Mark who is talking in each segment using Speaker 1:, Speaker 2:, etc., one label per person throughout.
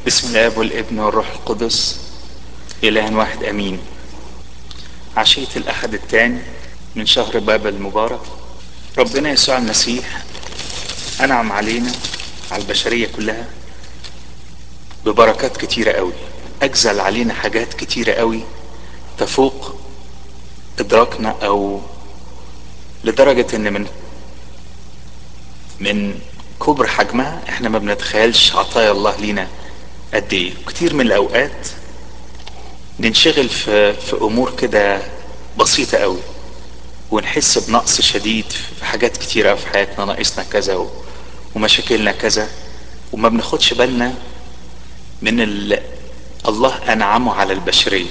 Speaker 1: بسم الاب والابن والروح القدس اله واحد امين عشية الاحد الثاني من شهر بابا المبارك ربنا يسوع المسيح انعم علينا على البشرية كلها ببركات كتيرة قوي اجزل علينا حاجات كتيرة قوي تفوق ادراكنا او لدرجة ان من من كبر حجمها احنا ما بنتخيلش عطايا الله لينا قد ايه كتير من الاوقات ننشغل في في امور كده بسيطة قوي ونحس بنقص شديد في حاجات كتيرة في حياتنا ناقصنا كذا و... ومشاكلنا كذا وما بناخدش بالنا من ال... الله انعمه على البشرية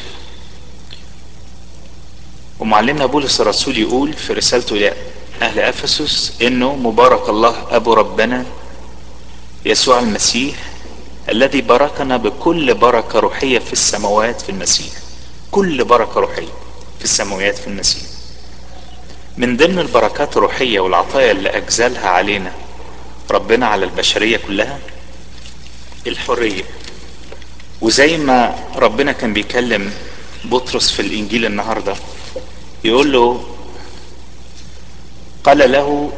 Speaker 1: ومعلمنا بولس الرسول يقول في رسالته الى اهل افسس انه مبارك الله ابو ربنا يسوع المسيح الذي باركنا بكل بركة روحية في السماوات في المسيح كل بركة روحية في السماوات في المسيح من ضمن البركات الروحية والعطايا اللي أجزلها علينا ربنا على البشرية كلها الحرية وزي ما ربنا كان بيكلم بطرس في الإنجيل النهاردة يقول له قال له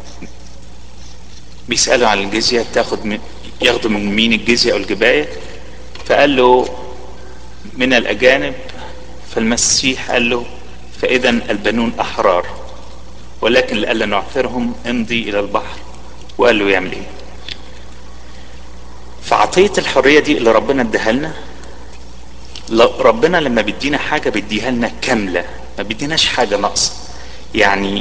Speaker 1: بيسأله عن الجزية تاخد من ياخدوا من مين الجزية او الجباية فقال له من الاجانب فالمسيح قال له فاذا البنون احرار ولكن لئلا نعثرهم امضي الى البحر وقال له يعمل ايه فعطية الحرية دي اللي ربنا اداها لنا ربنا لما بيدينا حاجة بيديها لنا كاملة ما بيديناش حاجة ناقصة يعني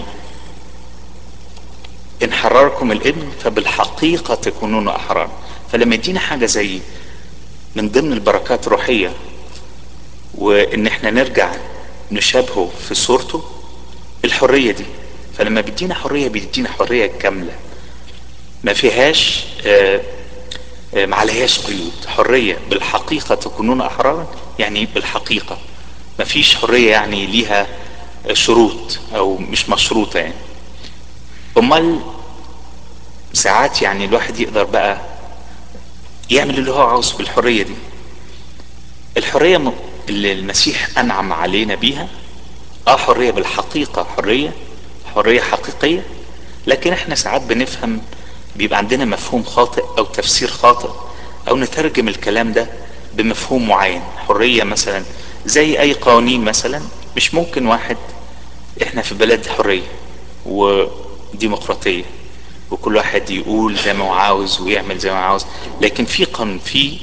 Speaker 1: ان حرركم الابن فبالحقيقة تكونون احرار فلما يدينا حاجة زي من ضمن البركات الروحية وان احنا نرجع نشابهه في صورته الحرية دي فلما بيدينا حرية بيدينا حرية كاملة ما فيهاش آآ آآ ما عليهاش قيود حرية بالحقيقة تكونون احرارا يعني بالحقيقة ما فيش حرية يعني ليها شروط او مش مشروطة يعني امال ساعات يعني الواحد يقدر بقى يعمل اللي هو عاوزه بالحرية دي الحرية اللي المسيح انعم علينا بيها اه حرية بالحقيقة حرية حرية حقيقية لكن احنا ساعات بنفهم بيبقى عندنا مفهوم خاطئ او تفسير خاطئ او نترجم الكلام ده بمفهوم معين حرية مثلا زي اي قوانين مثلا مش ممكن واحد احنا في بلد حرية وديمقراطية وكل واحد يقول زي ما هو عاوز ويعمل زي ما هو عاوز لكن في قانون في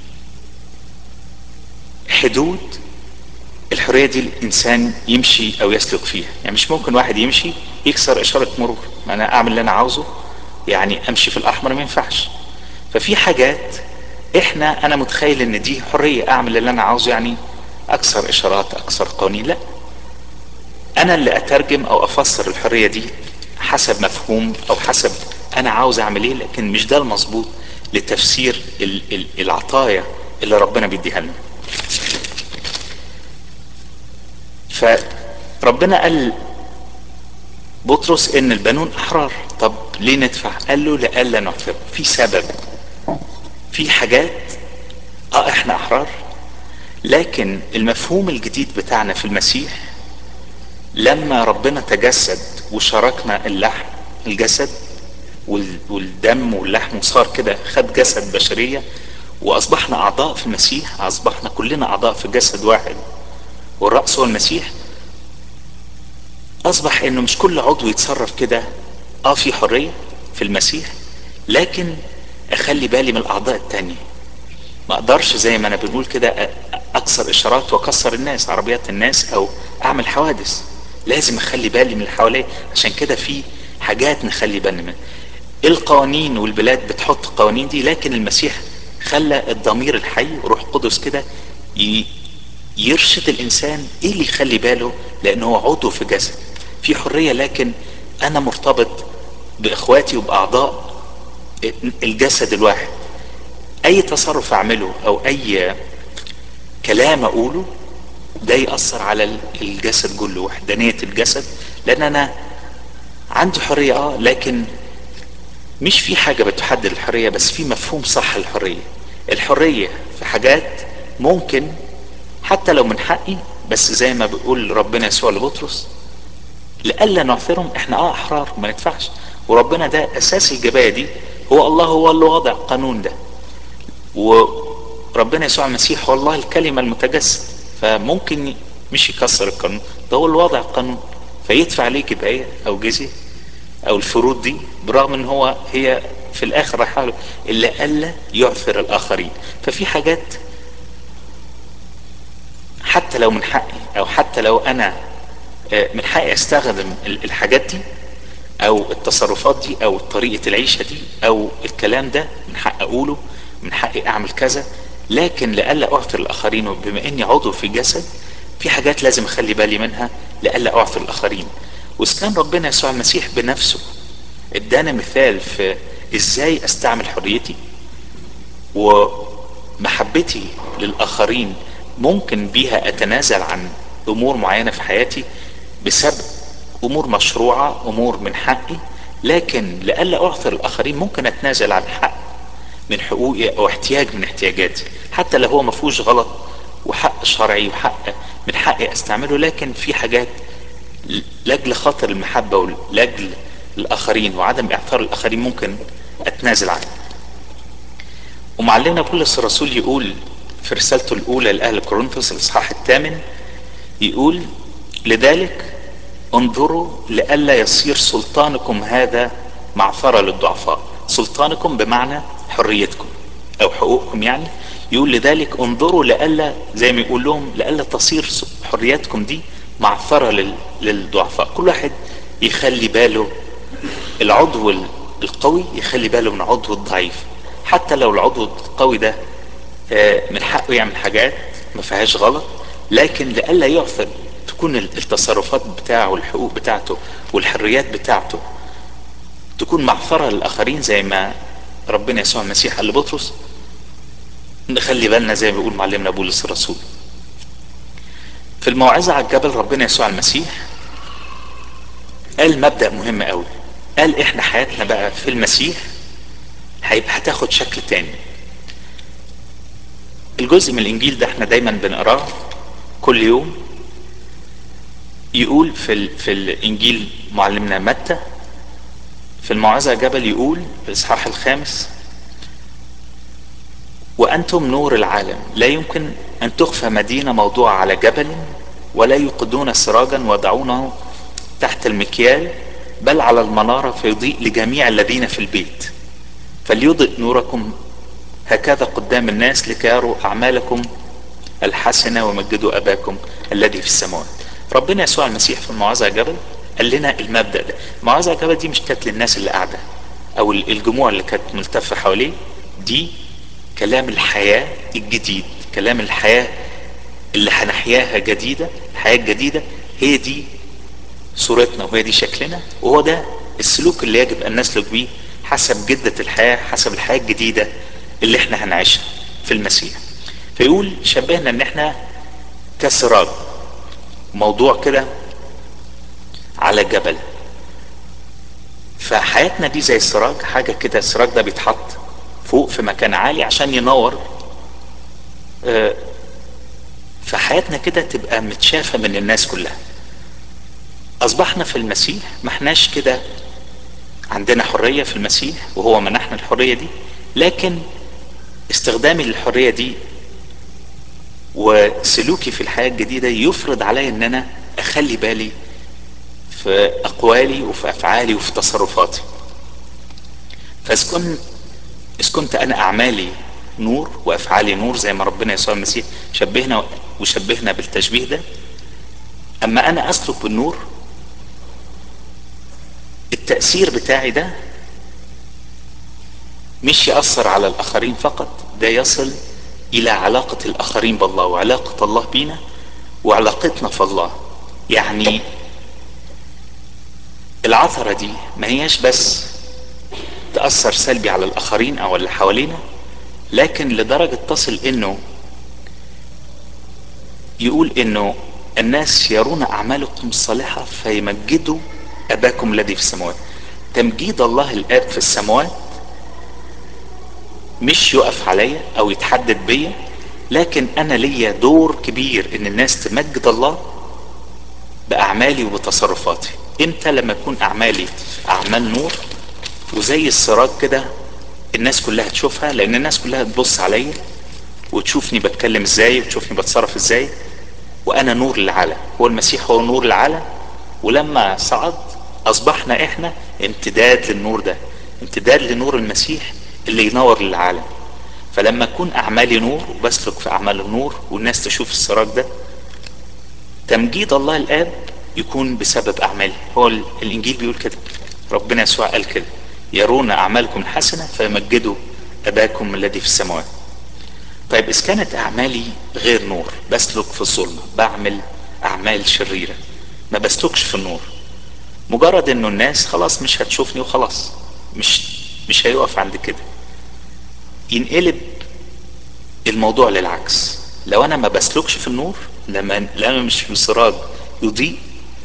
Speaker 1: حدود الحريه دي الانسان يمشي او يسلك فيها يعني مش ممكن واحد يمشي يكسر اشاره مرور ما انا اعمل اللي انا عاوزه يعني امشي في الاحمر ما ينفعش ففي حاجات احنا انا متخيل ان دي حريه اعمل اللي انا عاوزه يعني اكسر اشارات اكسر قوانين لا انا اللي اترجم او افسر الحريه دي حسب مفهوم او حسب انا عاوز اعمل ايه لكن مش ده المظبوط لتفسير العطايا اللي ربنا بيديها لنا فربنا قال بطرس ان البنون احرار طب ليه ندفع قال له لألا نعثر في سبب في حاجات اه احنا احرار لكن المفهوم الجديد بتاعنا في المسيح لما ربنا تجسد وشاركنا اللحم الجسد والدم واللحم وصار كده خد جسد بشريه واصبحنا اعضاء في المسيح اصبحنا كلنا اعضاء في جسد واحد والراس هو المسيح اصبح انه مش كل عضو يتصرف كده اه في حريه في المسيح لكن اخلي بالي من الاعضاء التانية ما اقدرش زي ما انا بنقول كده اكسر اشارات واكسر الناس عربيات الناس او اعمل حوادث لازم اخلي بالي من اللي حواليا عشان كده في حاجات نخلي بالنا منها القوانين والبلاد بتحط قوانين دي لكن المسيح خلى الضمير الحي وروح قدس كده يرشد الانسان ايه اللي يخلي باله لانه هو عضو في جسد في حريه لكن انا مرتبط باخواتي وباعضاء الجسد الواحد اي تصرف اعمله او اي كلام اقوله ده يأثر على الجسد كله وحدانية الجسد لان انا عندي حرية اه لكن مش في حاجة بتحدد الحرية بس في مفهوم صح الحرية الحرية في حاجات ممكن حتى لو من حقي بس زي ما بيقول ربنا يسوع لبطرس لئلا نعثرهم احنا اه احرار ما ندفعش وربنا ده اساس الجبايه دي هو الله هو اللي وضع القانون ده وربنا يسوع المسيح هو الله الكلمه المتجسد فممكن مش يكسر القانون ده هو اللي وضع القانون فيدفع عليه جبايه او جزيه او الفروض دي برغم ان هو هي في الاخر رايحه له الا الا يعثر الاخرين ففي حاجات حتى لو من حقي او حتى لو انا من حقي استخدم الحاجات دي او التصرفات دي او طريقة العيشة دي او الكلام ده من حق اقوله من حقي اعمل كذا لكن لألا اعثر الاخرين وبما اني عضو في جسد في حاجات لازم اخلي بالي منها لألا اعثر الاخرين واذا كان ربنا يسوع المسيح بنفسه ادانا مثال في ازاي استعمل حريتي ومحبتي للاخرين ممكن بيها اتنازل عن امور معينة في حياتي بسبب امور مشروعة امور من حقي لكن لألا اعثر الاخرين ممكن اتنازل عن حق من حقوقي او احتياج من احتياجاتي حتى لو هو ما فيهوش غلط وحق شرعي وحق من حقي استعمله لكن في حاجات لاجل خاطر المحبة ولاجل الاخرين وعدم اعثار الاخرين ممكن اتنازل عنه ومعلمنا بولس الرسول يقول في رسالته الاولى لاهل كورنثوس الاصحاح الثامن يقول لذلك انظروا لئلا يصير سلطانكم هذا معثرة للضعفاء سلطانكم بمعنى حريتكم او حقوقكم يعني يقول لذلك انظروا لئلا زي ما يقول لهم لئلا تصير حريتكم دي معثرة للضعفاء كل واحد يخلي باله العضو القوي يخلي باله من عضو الضعيف حتى لو العضو القوي ده من حقه يعمل حاجات ما فيهاش غلط لكن لئلا يعثر تكون التصرفات بتاعه والحقوق بتاعته والحريات بتاعته تكون معثرة للآخرين زي ما ربنا يسوع المسيح قال لبطرس نخلي بالنا زي ما بيقول معلمنا بولس الرسول في الموعظة على الجبل ربنا يسوع المسيح قال مبدأ مهم قوي قال احنا حياتنا بقى في المسيح هيبقى هتاخد شكل تاني الجزء من الانجيل ده احنا دايما بنقراه كل يوم يقول في ال... في الانجيل معلمنا متى في الموعظه جبل يقول في الاصحاح الخامس وانتم نور العالم لا يمكن ان تخفى مدينه موضوعه على جبل ولا يوقدون سراجا ويضعونه تحت المكيال بل على المناره فيضيء لجميع الذين في البيت فليضئ نوركم هكذا قدام الناس لكي يروا اعمالكم الحسنه ومجدوا اباكم الذي في السماوات ربنا يسوع المسيح في الموعظه جبل قال لنا المبدا ده الموعظه جبل دي مش كانت للناس اللي قاعده او الجموع اللي كانت ملتفه حواليه دي كلام الحياه الجديد كلام الحياه اللي هنحياها جديده الحياه الجديده هي دي صورتنا وهي دي شكلنا وهو ده السلوك اللي يجب ان نسلك بيه حسب جده الحياه حسب الحياه الجديده اللي احنا هنعيشها في المسيح فيقول شبهنا ان احنا كسراج موضوع كده على جبل فحياتنا دي زي السراج حاجة كده السراج ده بيتحط فوق في مكان عالي عشان ينور فحياتنا كده تبقى متشافة من الناس كلها أصبحنا في المسيح ما احناش كده عندنا حرية في المسيح وهو منحنا الحرية دي لكن استخدامي للحرية دي وسلوكي في الحياة الجديدة يفرض علي ان انا اخلي بالي في اقوالي وفي افعالي وفي تصرفاتي فاذا كنت اذا كنت انا اعمالي نور وافعالي نور زي ما ربنا يسوع المسيح شبهنا وشبهنا بالتشبيه ده اما انا اسلك بالنور التأثير بتاعي ده مش يأثر على الآخرين فقط ده يصل إلى علاقة الآخرين بالله وعلاقة الله بينا وعلاقتنا في الله يعني العثرة دي ما هياش بس تأثر سلبي على الآخرين أو اللي حوالينا لكن لدرجة تصل إنه يقول إنه الناس يرون أعمالكم الصالحة فيمجدوا أباكم الذي في السماوات تمجيد الله الآب في السماوات مش يقف عليا او يتحدد بيا لكن انا ليا دور كبير ان الناس تمجد الله باعمالي وبتصرفاتي امتى لما يكون اعمالي اعمال نور وزي السراج كده الناس كلها تشوفها لان الناس كلها تبص عليا وتشوفني بتكلم ازاي وتشوفني بتصرف ازاي وانا نور للعالم هو المسيح هو نور العالم ولما صعد اصبحنا احنا امتداد للنور ده امتداد لنور المسيح اللي ينور للعالم فلما اكون اعمالي نور وبسلك في اعمال النور والناس تشوف السراج ده تمجيد الله الاب يكون بسبب اعمالي هو الانجيل بيقول كده ربنا يسوع قال كده يرون اعمالكم الحسنه فيمجدوا اباكم الذي في السماوات طيب اذا كانت اعمالي غير نور بسلك في الظلمه بعمل اعمال شريره ما بسلكش في النور مجرد انه الناس خلاص مش هتشوفني وخلاص مش مش هيقف عند كده ينقلب الموضوع للعكس لو انا ما بسلكش في النور لما لما مش في سراج يضيء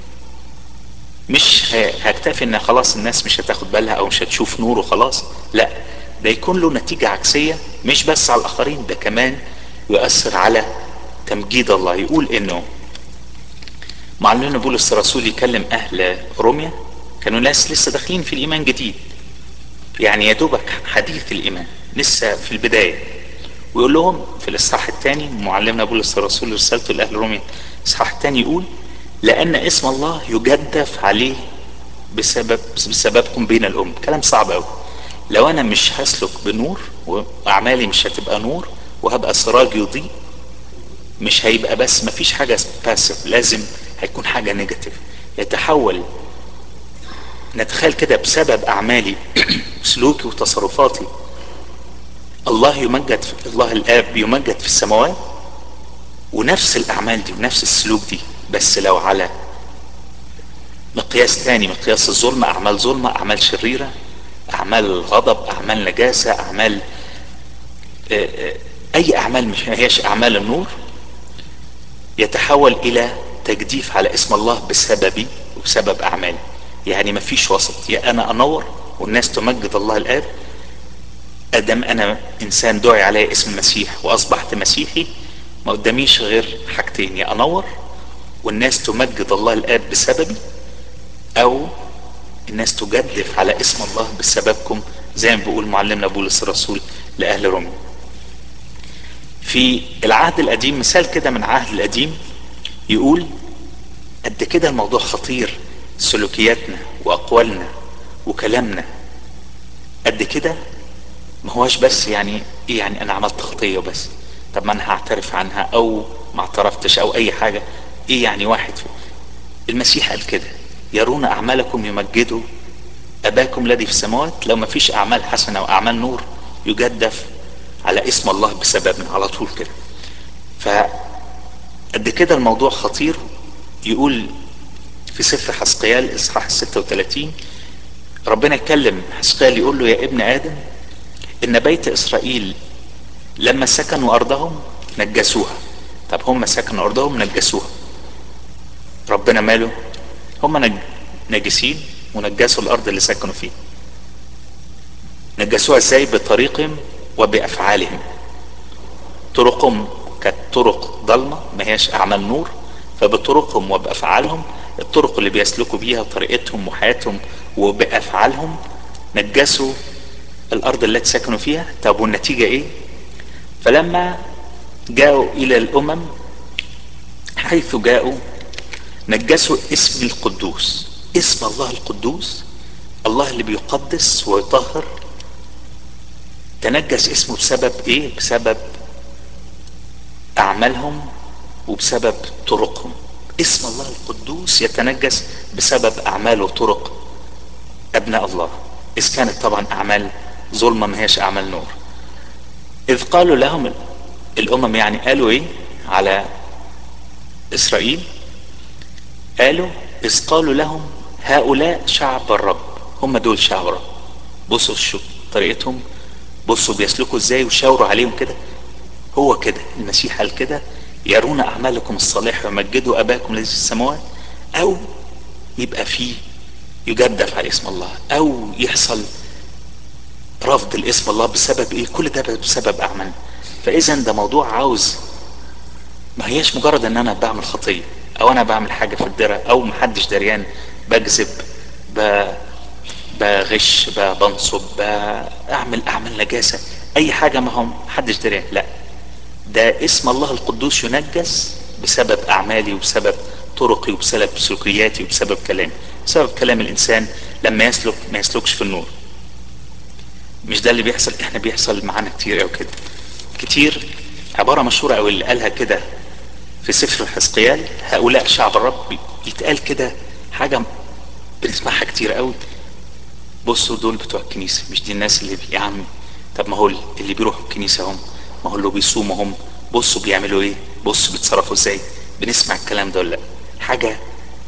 Speaker 1: مش هكتفي ان خلاص الناس مش هتاخد بالها او مش هتشوف نور وخلاص لا ده يكون له نتيجة عكسية مش بس على الاخرين ده كمان يؤثر على تمجيد الله يقول انه معلمنا بولس الرسول يكلم اهل روميا كانوا ناس لسه داخلين في الايمان جديد يعني يا دوبك حديث الايمان لسه في البدايه ويقول لهم في الاصحاح الثاني معلمنا بولس الرسول رسالته لاهل روميا الاصحاح الثاني يقول لان اسم الله يجدف عليه بسبب بسببكم بين الام كلام صعب قوي لو انا مش هسلك بنور واعمالي مش هتبقى نور وهبقى سراج يضيء مش هيبقى بس مفيش حاجه باسف لازم هيكون حاجه نيجاتيف يتحول نتخيل كده بسبب اعمالي سلوكي وتصرفاتي الله يمجد في الله الاب يمجد في السماوات ونفس الاعمال دي ونفس السلوك دي بس لو على مقياس تاني مقياس الظلم اعمال ظلمة اعمال شريرة اعمال غضب اعمال نجاسة اعمال اي اعمال مش هيش اعمال النور يتحول الى تجديف على اسم الله بسببي وبسبب اعمالي يعني مفيش وسط يا انا انور والناس تمجد الله الاب ادم انا انسان دعي علي اسم المسيح واصبحت مسيحي ما قداميش غير حاجتين يا انور والناس تمجد الله الاب بسببي او الناس تجدف على اسم الله بسببكم زي ما بيقول معلمنا بولس الرسول لاهل روميا في العهد القديم مثال كده من العهد القديم يقول قد كده الموضوع خطير سلوكياتنا واقوالنا وكلامنا قد كده ما هواش بس يعني ايه يعني انا عملت خطيه بس طب ما انا هعترف عنها او ما اعترفتش او اي حاجه ايه يعني واحد في المسيح قال كده يرون اعمالكم يمجدوا اباكم الذي في السماوات لو ما فيش اعمال حسنه واعمال نور يجدف على اسم الله بسببنا على طول كده ف قد كده الموضوع خطير يقول في سفر حسقيال اصحاح 36 ربنا يتكلم حسقيال يقول له يا ابن ادم ان بيت اسرائيل لما سكنوا ارضهم نجسوها طب هم سكنوا ارضهم نجسوها ربنا ماله هم نجسين ونجسوا الارض اللي سكنوا فيها نجسوها ازاي بطريقهم وبافعالهم طرقهم كانت طرق ضلمه ما هياش اعمال نور فبطرقهم وبافعالهم الطرق اللي بيسلكوا بيها طريقتهم وحياتهم وبافعالهم نجسوا الارض التي سكنوا فيها طب والنتيجه ايه فلما جاءوا الى الامم حيث جاءوا نجسوا اسم القدوس اسم الله القدوس الله اللي بيقدس ويطهر تنجس اسمه بسبب ايه بسبب اعمالهم وبسبب طرقهم اسم الله القدوس يتنجس بسبب اعمال وطرق ابناء الله اذ كانت طبعا اعمال ظلمه ما هيش اعمال نور اذ قالوا لهم الامم يعني قالوا ايه على اسرائيل قالوا اذ قالوا لهم هؤلاء شعب الرب هم دول شعب الرب بصوا شو طريقتهم بصوا بيسلكوا ازاي وشاوروا عليهم كده هو كده المسيح قال كده يرون اعمالكم الصالحه ويمجدوا اباكم الذي في السماوات او يبقى فيه يجدف على اسم الله او يحصل رفض الاسم الله بسبب ايه كل ده بسبب اعمالنا فاذا ده موضوع عاوز ما هياش مجرد ان انا بعمل خطيه او انا بعمل حاجه في الدرة او محدش دريان بكذب ب... بغش ب... بنصب بعمل اعمال نجاسه اي حاجه ما هو محدش دريان لا ده اسم الله القدوس ينجس بسبب اعمالي وبسبب طرقي وبسبب سلوكياتي وبسبب كلامي بسبب كلام الانسان لما يسلك ما يسلكش في النور مش ده اللي بيحصل احنا بيحصل معانا كتير قوي كده كتير عباره مشهوره قوي اللي قالها كده في سفر حزقيال هؤلاء شعب الرب يتقال كده حاجه بنسمعها كتير قوي بصوا دول بتوع الكنيسه مش دي الناس اللي يا عم طب ما هو اللي بيروحوا الكنيسه هم ما هو اللي بيصوموا هم بصوا بيعملوا ايه بصوا بيتصرفوا ازاي بنسمع الكلام ده ولا لا حاجه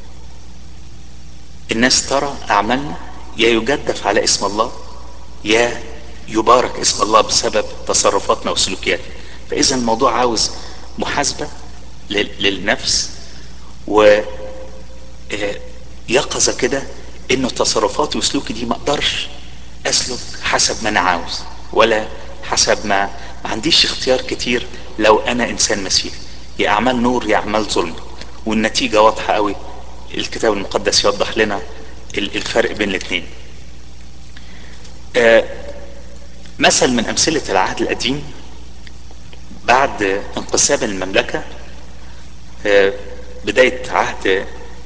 Speaker 1: الناس ترى اعمالنا يا يجدف على اسم الله يا يبارك اسم الله بسبب تصرفاتنا وسلوكياتنا فاذا الموضوع عاوز محاسبه للنفس و يقظة كده انه تصرفاتي وسلوكي دي ما اقدرش اسلك حسب ما انا عاوز ولا حسب ما ما عنديش اختيار كتير لو انا انسان مسيحي يا اعمال نور يا اعمال ظلم والنتيجة واضحة قوي الكتاب المقدس يوضح لنا الفرق بين الاثنين آه مثل من امثلة العهد القديم بعد انقسام المملكة آه بداية عهد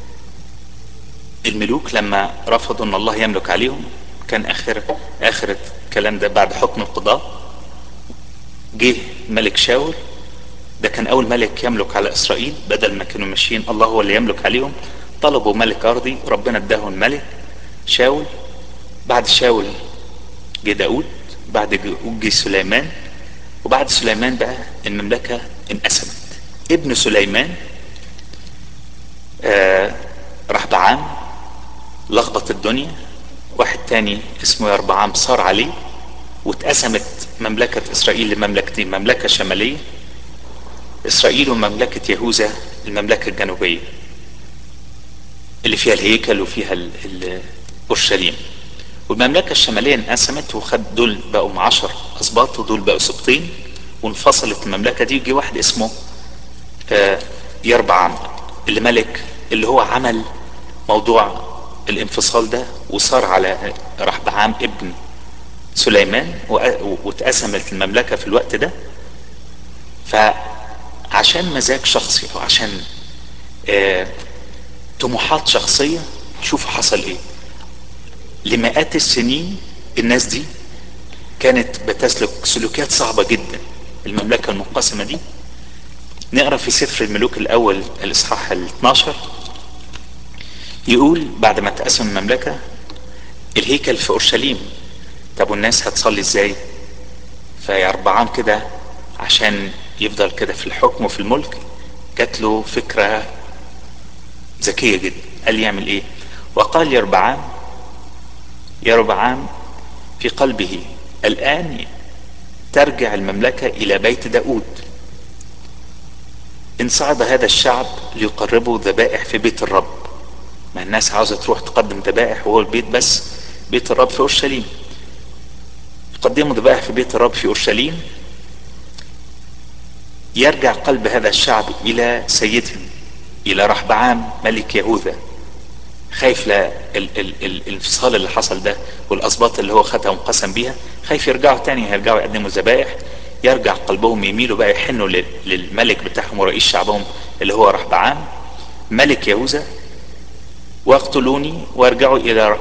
Speaker 1: الملوك لما رفضوا ان الله يملك عليهم كان اخر اخر الكلام ده بعد حكم القضاء جه ملك شاول ده كان اول ملك يملك على اسرائيل بدل ما كانوا ماشيين الله هو اللي يملك عليهم طلبوا ملك ارضي ربنا اداهم الملك شاول بعد شاول جه داود بعد جه سليمان وبعد سليمان بقى المملكة انقسمت ابن سليمان آه راح بعام لخبط الدنيا واحد تاني اسمه يربعام صار عليه واتقسمت مملكة اسرائيل لمملكتين مملكة شمالية اسرائيل ومملكة يهوذا المملكة الجنوبية اللي فيها الهيكل وفيها اورشليم والمملكة الشمالية انقسمت وخد دول بقوا عشر اسباط ودول بقوا سبطين وانفصلت المملكة دي وجي واحد اسمه آه يربعام اللي ملك اللي هو عمل موضوع الانفصال ده وصار على رحبعام ابن سليمان واتقسمت المملكة في الوقت ده فعشان مزاج شخصي او عشان آه طموحات شخصية شوفوا حصل ايه لمئات السنين الناس دي كانت بتسلك سلوكيات صعبة جدا المملكة المنقسمة دي نقرا في سفر الملوك الاول الاصحاح ال 12 يقول بعد ما تقسم المملكة الهيكل في اورشليم طب والناس هتصلي ازاي فيا اربعام كده عشان يفضل كده في الحكم وفي الملك جات له فكرة ذكية جدا قال يعمل ايه وقال يربعام يربعام في قلبه الآن ترجع المملكة إلى بيت داود إن صعد هذا الشعب ليقربوا ذبائح في بيت الرب ما الناس عاوزة تروح تقدم ذبائح وهو البيت بس بيت الرب في أورشليم يقدموا ذبائح في بيت الرب في أورشليم يرجع قلب هذا الشعب إلى سيدهم إلى رحبعام ملك يهوذا خايف لا ال ال ال الانفصال اللي حصل ده والاسباط اللي هو خدها وانقسم بيها خايف يرجعوا تاني هيرجعوا يقدموا ذبائح يرجع قلبهم يميلوا بقى يحنوا للملك بتاعهم ورئيس شعبهم اللي هو رحبعام ملك يهوذا واقتلوني وارجعوا الى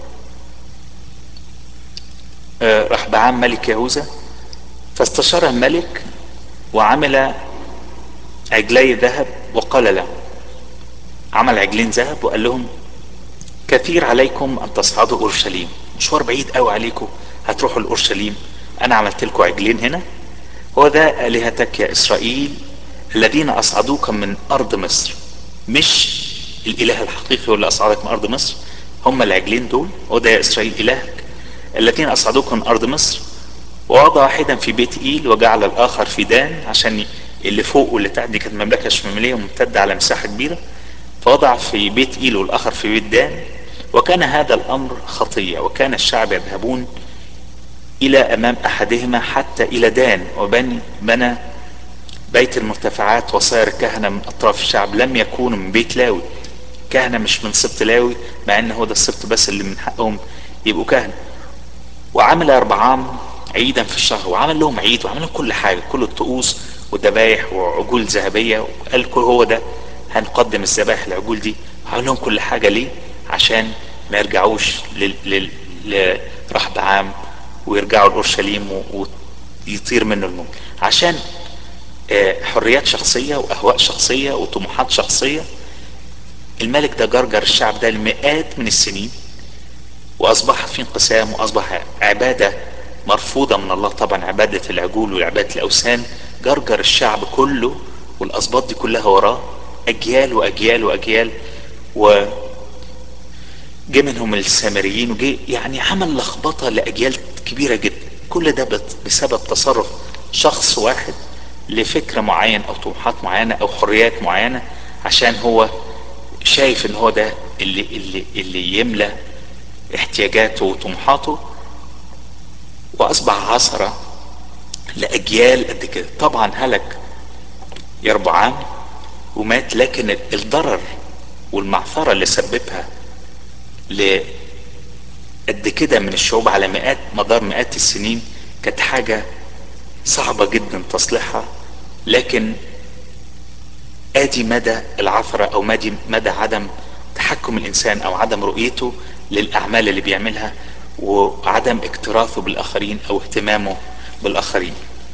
Speaker 1: رحبعام ملك يهوذا فاستشار الملك وعمل عجلي ذهب وقال له عمل عجلين ذهب وقال لهم كثير عليكم ان تصعدوا اورشليم مشوار بعيد قوي عليكم هتروحوا لاورشليم انا عملت لكم عجلين هنا هو ده الهتك يا اسرائيل الذين اصعدوك من ارض مصر مش الاله الحقيقي هو اللي اصعدك من ارض مصر هم العجلين دول هو ده يا اسرائيل الهك الذين اصعدوك من ارض مصر ووضع واحدا في بيت ايل وجعل الاخر في دان عشان اللي فوق واللي تحت دي كانت مملكه شماليه ممتده على مساحه كبيره فوضع في بيت ايل والاخر في بيت دان وكان هذا الامر خطيه وكان الشعب يذهبون الى امام احدهما حتى الى دان وبني بنى بيت المرتفعات وصار كهنة من اطراف الشعب لم يكونوا من بيت لاوي كهنة مش من سبط لاوي مع ان هو ده السبط بس اللي من حقهم يبقوا كهنة وعمل اربعام عيدا في الشهر وعمل لهم عيد وعمل لهم كل حاجة كل الطقوس والذبايح وعجول ذهبية وقال كل هو ده هنقدم الذبائح العجول دي وعمل لهم كل حاجة ليه عشان ما يرجعوش لل... لل... لرحب عام ويرجعوا لأورشليم ويطير منه الموت عشان حريات شخصية وأهواء شخصية وطموحات شخصية الملك ده جرجر الشعب ده لمئات من السنين وأصبح في انقسام وأصبح عبادة مرفوضة من الله طبعا عبادة العجول وعبادة الأوثان جرجر الشعب كله والأسباط دي كلها وراه أجيال وأجيال وأجيال و جه منهم السامريين وجه يعني عمل لخبطة لأجيال كبيرة جدا كل ده بسبب تصرف شخص واحد لفكر معين او طموحات معينة او حريات معينة عشان هو شايف ان هو ده اللي, اللي, اللي يملى احتياجاته وطموحاته واصبح عصرة لاجيال قد كده طبعا هلك يربعام ومات لكن الضرر والمعثرة اللي سببها ل قد كده من الشعوب على مئات مدار مئات السنين كانت حاجة صعبة جدا تصليحها لكن ادي مدى العثرة او مدى, مدى عدم تحكم الانسان او عدم رؤيته للاعمال اللي بيعملها وعدم اكتراثه بالاخرين او اهتمامه بالاخرين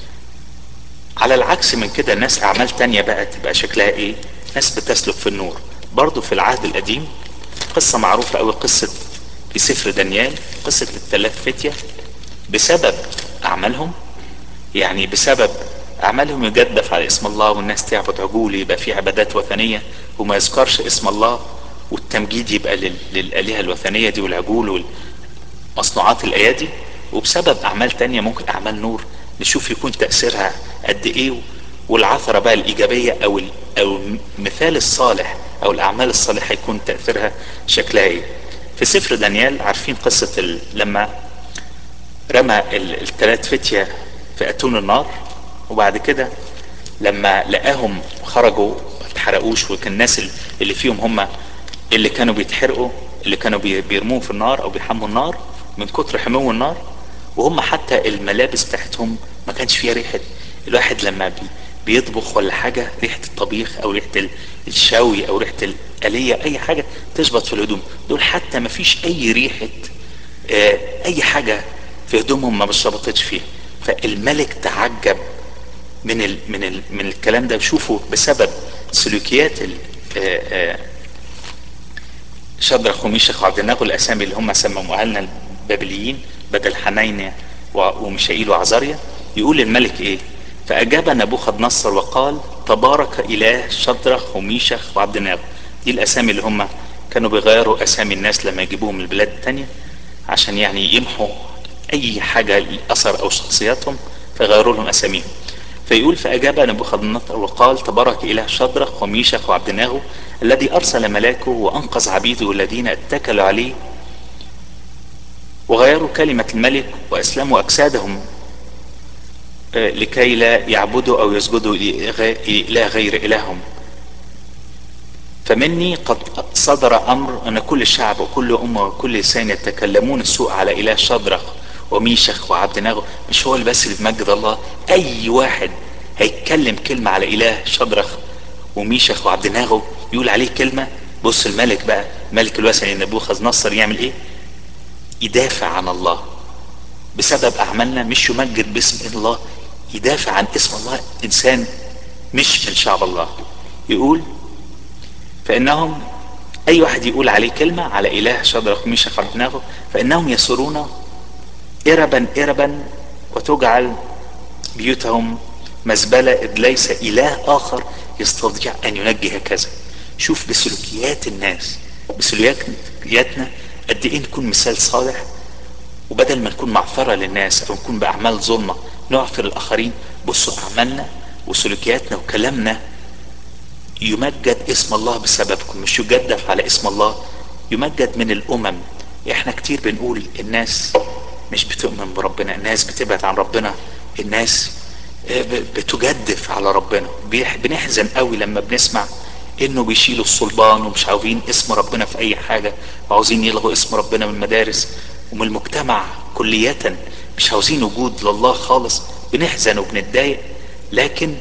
Speaker 1: على العكس من كده ناس اعمال تانية بقى تبقى شكلها ايه ناس بتسلك في النور برضو في العهد القديم قصة معروفة اوي قصة في سفر دانيال قصة الثلاث فتية بسبب اعمالهم يعني بسبب اعمالهم يجدف على اسم الله والناس تعبد عجول يبقى في عبادات وثنيه وما يذكرش اسم الله والتمجيد يبقى للالهه الوثنيه دي والعجول والمصنوعات الايادي وبسبب اعمال تانية ممكن اعمال نور نشوف يكون تاثيرها قد ايه والعثره بقى الايجابيه او او المثال الصالح او الاعمال الصالحه يكون تاثيرها شكلها ايه في سفر دانيال عارفين قصه لما رمى الثلاث فتيه في اتون النار وبعد كده لما لقاهم خرجوا ما اتحرقوش وكان الناس اللي فيهم هم اللي كانوا بيتحرقوا اللي كانوا بيرموه في النار او بيحموا النار من كتر حمو النار وهم حتى الملابس بتاعتهم ما كانش فيها ريحه الواحد لما بي بيطبخ ولا حاجه ريحه الطبيخ او ريحه الشوي او ريحه الآلية اي حاجه تشبط في الهدوم دول حتى ما فيش اي ريحه آه اي حاجه في هدومهم ما بشبطتش فيها فالملك تعجب من ال من ال من الكلام ده وشوفوا بسبب سلوكيات شدرخ وميشخ وعبدناغو الاسامي اللي هم سموها لنا البابليين بدل حنين وميشائيل وعزاريا يقول الملك ايه فاجاب نبوخذ نصر وقال تبارك اله شدرخ وميشخ وعبدناغو دي الاسامي اللي هم كانوا بيغيروا اسامي الناس لما يجيبوهم من البلاد التانية عشان يعني يمحوا اي حاجة اثر او شخصياتهم فيغيروا لهم اساميهم فيقول فأجاب نبوخذ وقال تبارك إله شدرخ وميشخ وعبدناغو الذي أرسل ملاكه وأنقذ عبيده الذين اتكلوا عليه وغيروا كلمة الملك وأسلموا أجسادهم لكي لا يعبدوا أو يسجدوا إلى غير إلههم فمني قد صدر أمر أن كل شعب وكل أمة وكل لسان يتكلمون السوء على إله شدرخ وميشخ وعبدناغو مش هو اللي بس اللي بمجد الله اي واحد هيتكلم كلمة على اله شدرخ وميشخ وعبدناغو يقول عليه كلمة بص الملك بقى ملك الوثني نبوخذ نصر يعمل ايه يدافع عن الله بسبب اعمالنا مش يمجد باسم الله يدافع عن اسم الله انسان مش من شعب الله يقول فانهم اي واحد يقول عليه كلمة على اله شدرخ وميشخ وعبدناغو فانهم يسرون إربا إربا وتجعل بيوتهم مزبلة إذ ليس إله آخر يستطيع أن ينجي هكذا شوف بسلوكيات الناس بسلوكياتنا قد إيه نكون مثال صالح وبدل ما نكون معثرة للناس أو نكون بأعمال ظلمة نعثر الآخرين بصوا أعمالنا وسلوكياتنا وكلامنا يمجد اسم الله بسببكم مش يجدف على اسم الله يمجد من الأمم احنا كتير بنقول الناس مش بتؤمن بربنا الناس بتبعد عن ربنا الناس بتجدف على ربنا بنحزن قوي لما بنسمع انه بيشيلوا الصلبان ومش عاوزين اسم ربنا في اي حاجة وعاوزين يلغوا اسم ربنا من المدارس ومن المجتمع كلية مش عاوزين وجود لله خالص بنحزن وبنتضايق لكن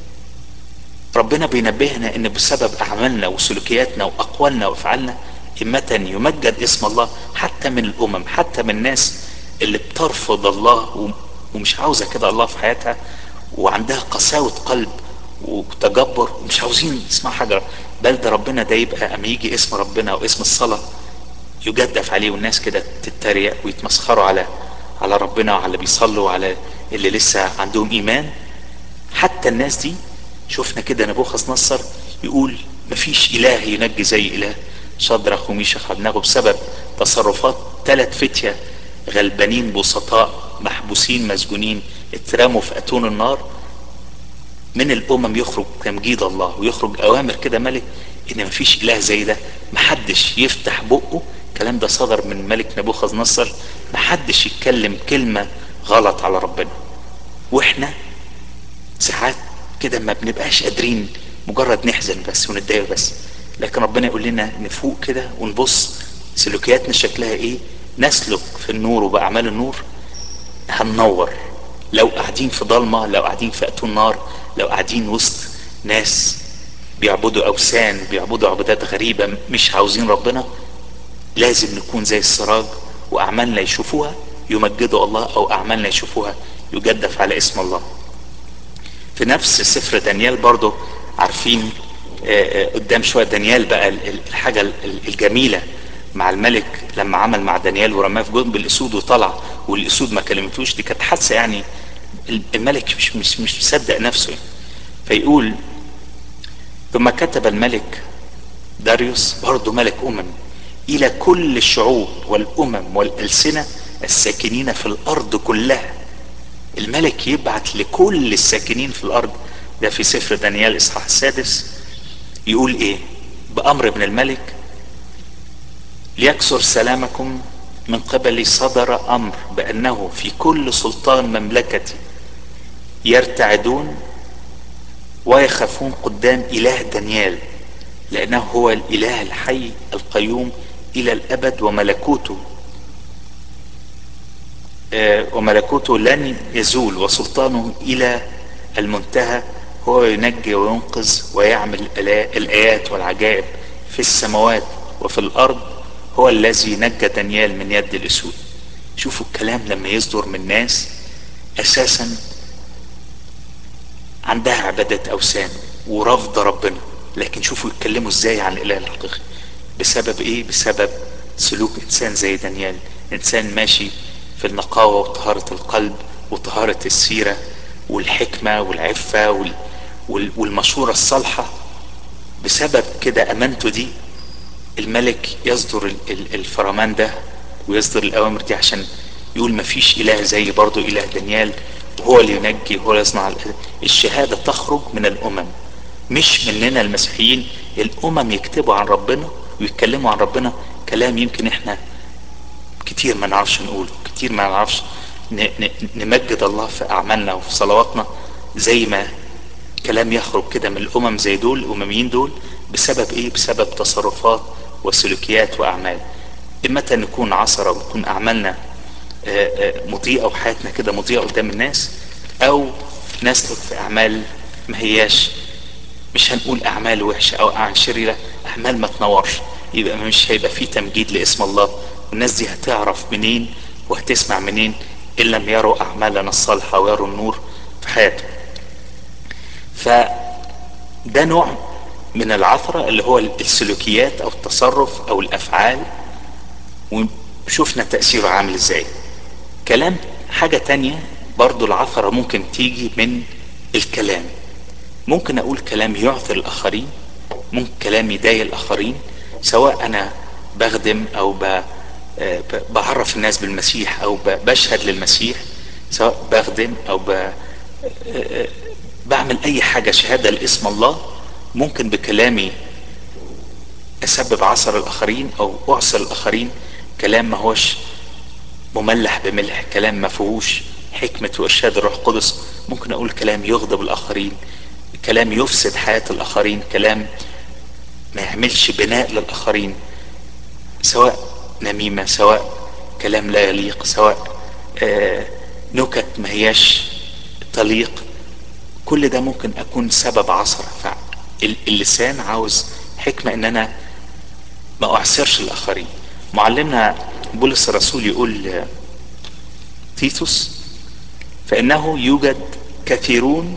Speaker 1: ربنا بينبهنا ان بسبب اعمالنا وسلوكياتنا واقوالنا وافعالنا إمة يمجد اسم الله حتى من الامم حتى من الناس اللي بترفض الله ومش عاوزة كده الله في حياتها وعندها قساوة قلب وتجبر ومش عاوزين يسمعوا حاجة بل ده ربنا ده يبقى اما يجي اسم ربنا واسم الصلاة يجدف عليه والناس كده تتريق ويتمسخروا على على ربنا وعلى اللي بيصلوا وعلى اللي لسه عندهم ايمان حتى الناس دي شفنا كده نبوخذ نصر يقول مفيش اله ينجي زي اله شدرخ وميشخ ابنغه بسبب تصرفات ثلاث فتية غلبانين بسطاء محبوسين مسجونين اترموا في اتون النار من الامم يخرج تمجيد الله ويخرج اوامر كده ملك ان مفيش اله زي ده محدش يفتح بقه الكلام ده صدر من ملك نبوخذ نصر محدش يتكلم كلمة غلط على ربنا واحنا ساعات كده ما بنبقاش قادرين مجرد نحزن بس ونتضايق بس لكن ربنا يقول لنا نفوق كده ونبص سلوكياتنا شكلها ايه نسلك في النور وبأعمال النور هننور لو قاعدين في ضلمة لو قاعدين في أتون نار لو قاعدين وسط ناس بيعبدوا أوثان بيعبدوا عبادات غريبة مش عاوزين ربنا لازم نكون زي السراج وأعمالنا يشوفوها يمجدوا الله أو أعمالنا يشوفوها يجدف على اسم الله في نفس سفر دانيال برضو عارفين قدام شوية دانيال بقى الحاجة الجميلة مع الملك لما عمل مع دانيال ورماه في جنب الاسود وطلع والاسود ما كلمتوش دي كانت حادثه يعني الملك مش مش مش مصدق نفسه يعني. فيقول ثم كتب الملك داريوس برضه ملك امم الى كل الشعوب والامم والالسنه الساكنين في الارض كلها الملك يبعت لكل الساكنين في الارض ده في سفر دانيال اصحاح السادس يقول ايه بامر من الملك ليكسر سلامكم من قبل صدر امر بانه في كل سلطان مملكتي يرتعدون ويخافون قدام اله دانيال لانه هو الاله الحي القيوم الى الابد وملكوته وملكوته لن يزول وسلطانه الى المنتهى هو ينجي وينقذ ويعمل الايات والعجائب في السماوات وفي الارض هو الذي نجى دانيال من يد الاسود شوفوا الكلام لما يصدر من ناس اساسا عندها عبادة اوثان ورفض ربنا لكن شوفوا يتكلموا ازاي عن الاله الحقيقي بسبب ايه بسبب سلوك انسان زي دانيال انسان ماشي في النقاوة وطهارة القلب وطهارة السيرة والحكمة والعفة وال... وال... والمشورة الصالحة بسبب كده امانته دي الملك يصدر الفرمان ده ويصدر الاوامر دي عشان يقول مفيش اله زي برضه اله دانيال وهو اللي ينجي وهو اللي يصنع الشهاده تخرج من الامم مش مننا المسيحيين الامم يكتبوا عن ربنا ويتكلموا عن ربنا كلام يمكن احنا كتير ما نعرفش نقوله كتير ما نعرفش نمجد الله في اعمالنا وفي صلواتنا زي ما كلام يخرج كده من الامم زي دول الامميين دول بسبب ايه بسبب تصرفات وسلوكيات واعمال اما نكون عصرة ونكون اعمالنا مضيئة وحياتنا كده مضيئة قدام الناس او نسلك في اعمال ما هياش مش هنقول اعمال وحشة او اعمال شريرة اعمال ما تنورش يبقى مش هيبقى فيه تمجيد لاسم الله والناس دي هتعرف منين وهتسمع منين ان لم يروا اعمالنا الصالحة ويروا النور في حياتهم فده نوع من العثرة اللي هو السلوكيات او التصرف او الافعال وشوفنا تأثيره عامل ازاي كلام حاجة تانية برضو العثرة ممكن تيجي من الكلام ممكن اقول كلام يعثر الاخرين ممكن كلام يضايق الاخرين سواء انا بخدم او ب... بعرف الناس بالمسيح او بشهد للمسيح سواء بخدم او ب... بعمل اي حاجة شهادة لاسم الله ممكن بكلامي اسبب عصر الاخرين او اعصر الاخرين كلام ما هوش مملح بملح كلام ما فيهوش حكمة وإرشاد الروح القدس ممكن أقول كلام يغضب الآخرين كلام يفسد حياة الآخرين كلام ما يعملش بناء للآخرين سواء نميمة سواء كلام لا يليق سواء آه نكت ما هياش تليق كل ده ممكن أكون سبب عصر فاللسان عاوز حكمة إن أنا ما أعسرش الآخرين معلمنا بولس الرسول يقول تيتوس فإنه يوجد كثيرون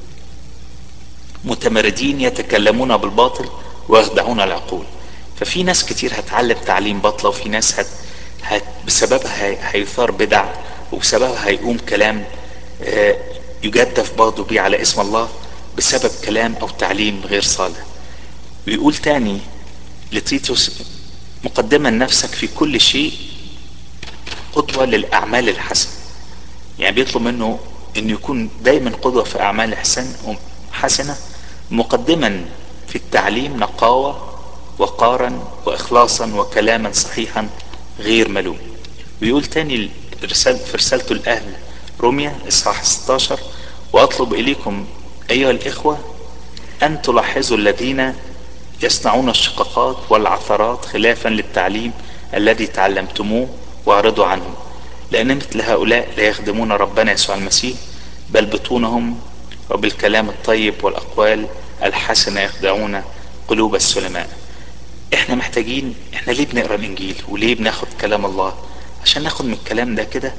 Speaker 1: متمردين يتكلمون بالباطل ويخدعون العقول ففي ناس كتير هتعلم تعليم باطلة وفي ناس هت... هت... بسببها هيثار بدع وبسببها هيقوم كلام يجدف برضه بيه على اسم الله بسبب كلام او تعليم غير صالح ويقول تاني لتيتوس مقدما نفسك في كل شيء قدوة للأعمال الحسنة يعني بيطلب منه انه يكون دايما قدوة في أعمال حسنة مقدما في التعليم نقاوة وقارا وإخلاصا وكلاما صحيحا غير ملوم ويقول تاني في رسالته الأهل روميا إصحاح 16 وأطلب إليكم أيها الإخوة أن تلاحظوا الذين يصنعون الشقاقات والعثرات خلافا للتعليم الذي تعلمتموه واعرضوا عنه لأن مثل هؤلاء لا يخدمون ربنا يسوع المسيح بل بطونهم وبالكلام الطيب والأقوال الحسنة يخدعون قلوب السلماء احنا محتاجين احنا ليه بنقرا الانجيل وليه بناخد كلام الله عشان ناخد من الكلام ده كده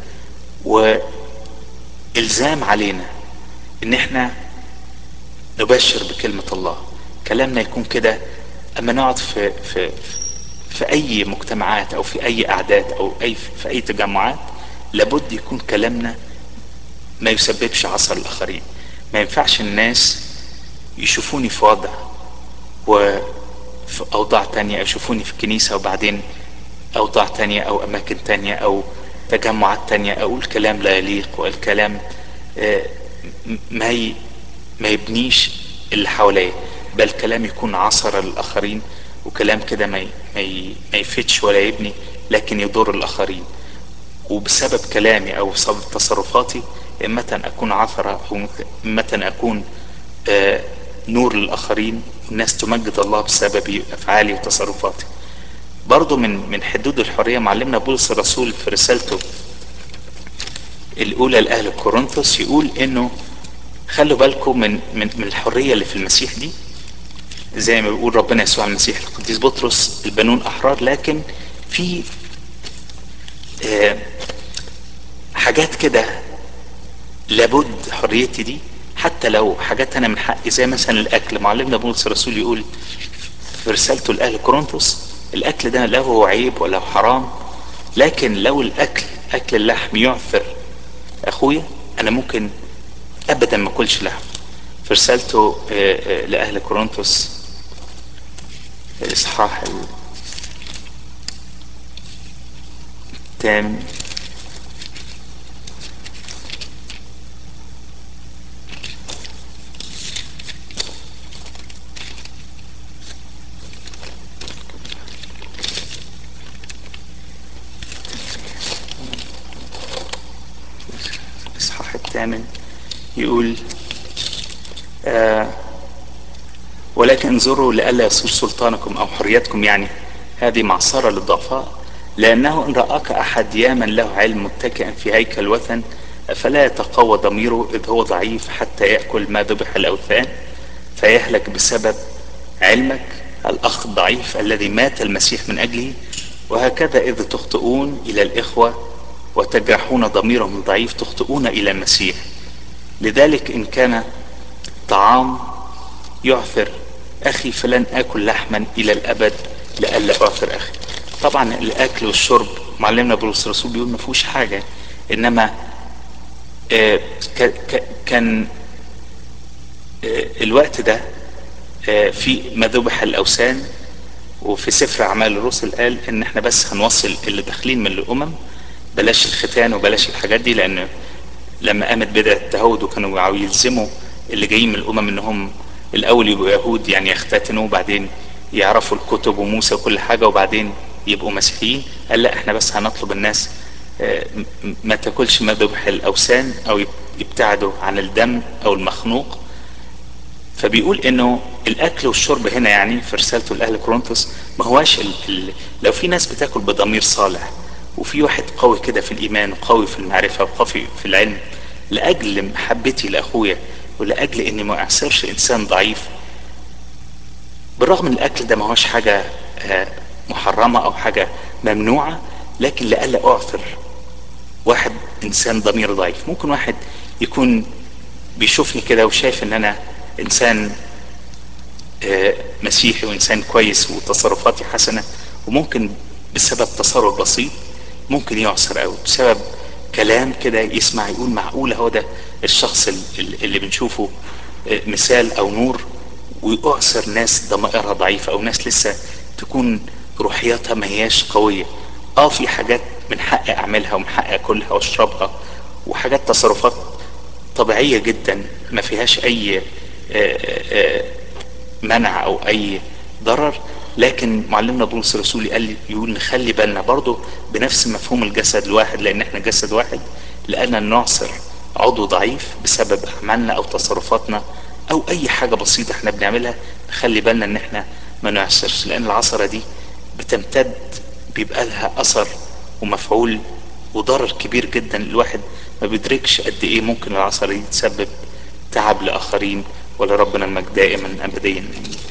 Speaker 1: والزام علينا ان احنا نبشر بكلمة الله كلامنا يكون كده اما نقعد في في في اي مجتمعات او في اي اعداد او اي في اي تجمعات لابد يكون كلامنا ما يسببش عصر الاخرين ما ينفعش الناس يشوفوني في وضع وفي اوضاع تانية يشوفوني في كنيسة وبعدين اوضاع تانية او اماكن تانية او تجمعات تانية اقول كلام لا يليق والكلام ما ي... ما يبنيش اللي حواليا بل كلام يكون عصر للاخرين وكلام كده ما ي... ما, ي... ما يفيدش ولا يبني لكن يضر الاخرين وبسبب كلامي او بسبب تصرفاتي اما اكون عثرة او اما اكون آه نور للاخرين والناس تمجد الله بسبب افعالي وتصرفاتي برضو من من حدود الحريه معلمنا بولس الرسول في رسالته الاولى لاهل كورنثوس يقول انه خلوا بالكم من من من الحريه اللي في المسيح دي زي ما بيقول ربنا يسوع المسيح القديس بطرس البنون احرار لكن في آه حاجات كده لابد حريتي دي حتى لو حاجات انا من حقي زي مثلا الاكل معلمنا بولس الرسول يقول في رسالته لاهل كورنثوس الاكل ده لا هو عيب ولا هو حرام لكن لو الاكل اكل اللحم يعثر اخويا انا ممكن ابدا ما اكلش لحم في رسالته لاهل كورنثوس الاصحاح الثامن الثامن يقول آه ولكن انظروا لئلا يصير سلطانكم او حريتكم يعني هذه معصرة للضعفاء لانه ان رآك احد يامن له علم متكئا في هيكل وثن فلا يتقوى ضميره اذ هو ضعيف حتى يأكل ما ذبح الاوثان فيهلك بسبب علمك الاخ الضعيف الذي مات المسيح من اجله وهكذا اذ تخطئون الى الاخوه وتجرحون ضميرهم الضعيف تخطئون الى المسيح لذلك ان كان طعام يعثر اخي فلن اكل لحما الى الابد لئلا اعثر اخي طبعا الاكل والشرب معلمنا بولس الرسول بيقول ما فيهوش حاجه انما آه كان آه الوقت ده آه في مذبح الاوثان وفي سفر اعمال الرسل قال ان احنا بس هنوصل اللي داخلين من الامم بلاش الختان وبلاش الحاجات دي لان لما قامت بدعة التهود وكانوا يلزموا اللي جايين من الامم انهم الاول يبقوا يهود يعني يختتنوا وبعدين يعرفوا الكتب وموسى وكل حاجة وبعدين يبقوا مسيحيين قال لا احنا بس هنطلب الناس آه، م- ما تاكلش ما ذبح الاوثان او يبتعدوا عن الدم او المخنوق فبيقول انه الاكل والشرب هنا يعني في رسالته لاهل كورنثوس ما هواش ال... ال... لو في ناس بتاكل بضمير صالح وفي واحد قوي كده في الايمان وقوي في المعرفه وقوي في العلم لاجل محبتي لاخويا ولاجل اني ما اعسرش انسان ضعيف بالرغم ان الاكل ده ما هوش حاجه آه، محرمه او حاجه ممنوعه لكن لئلا اعثر واحد انسان ضمير ضعيف ممكن واحد يكون بيشوفني كده وشايف ان انا انسان آه، مسيحي وانسان كويس وتصرفاتي حسنه وممكن بسبب تصرف بسيط ممكن يعصر قوي بسبب كلام كده يسمع يقول معقوله هو ده الشخص ال- ال- اللي بنشوفه آه، مثال او نور ويعصر ناس ضمائرها ضعيفه او ناس لسه تكون روحياتها ما هياش قويه اه في حاجات من حقي اعملها ومن حقي اكلها واشربها وحاجات تصرفات طبيعيه جدا ما فيهاش اي آه، آه، آه، منع او اي ضرر لكن معلمنا بولس الرسول قال لي- يقول نخلي بالنا برضه بنفس مفهوم الجسد الواحد لان احنا جسد واحد لان نعصر عضو ضعيف بسبب اعمالنا او تصرفاتنا او اي حاجه بسيطه احنا بنعملها نخلي بالنا ان احنا ما نعصرش لان العصره دي بتمتد بيبقى لها اثر ومفعول وضرر كبير جدا الواحد ما بيدركش قد ايه ممكن العصره دي تسبب تعب لاخرين ولربنا المجد دائما ابديا